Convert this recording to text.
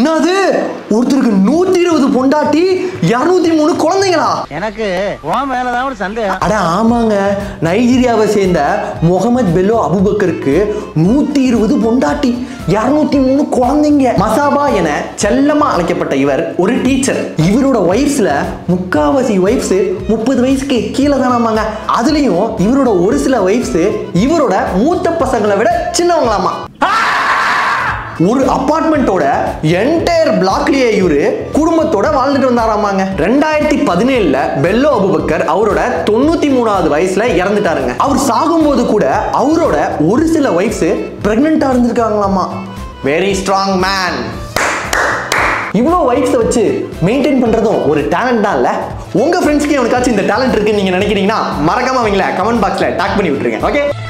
என்னது ஒருத்தருக்கு நூத்தி இருபது பொண்டாட்டி இருநூத்தி மூணு குழந்தைங்களா எனக்கு உன் மேலதான் ஒரு சந்தேகம் அட ஆமாங்க நைஜீரியாவை சேர்ந்த முகமது பெல்லோ அபுபக்கருக்கு நூத்தி இருபது பொண்டாட்டி இருநூத்தி மூணு குழந்தைங்க மசாபா என செல்லமா அழைக்கப்பட்ட இவர் ஒரு டீச்சர் இவரோட ஒய்ஃப்ஸ்ல முக்காவாசி ஒய்ஃப்ஸ் முப்பது வயசுக்கு கீழே தானாமாங்க அதுலயும் இவரோட ஒரு சில ஒய்ஃப்ஸ் இவரோட மூத்த பசங்களை விட சின்னவங்களாமா ஒரு அபார்ட்மெண்ட்டோட என்டையர் பிளாக்லயே இவரு குடும்பத்தோட வாழ்ந்துட்டு வந்தாராமாங்க ரெண்டாயிரத்தி பதினேழுல பெல்லோ அபுபக்கர் அவரோட தொண்ணூத்தி மூணாவது வயசுல இறந்துட்டாருங்க அவர் சாகும்போது கூட அவரோட ஒரு சில ஒய்ஃப்ஸ் பிரெக்னெண்டா இருந்திருக்காங்களாமா வெரி ஸ்ட்ராங் மேன் இவ்வளோ ஒய்ஃப்ஸை வச்சு மெயின்டைன் பண்றதும் ஒரு டேலண்ட் தான் இல்ல உங்க ஃப்ரெண்ட்ஸ்க்கு எவனுக்காச்சும் இந்த டேலண்ட் இருக்குன்னு நீங்க நினைக்கிறீங்கன்னா மறக்காம அவங்கள கமெண்ட் பாக்ஸ்ல டாக் பண்ணி விட்டுருங்க ஓகே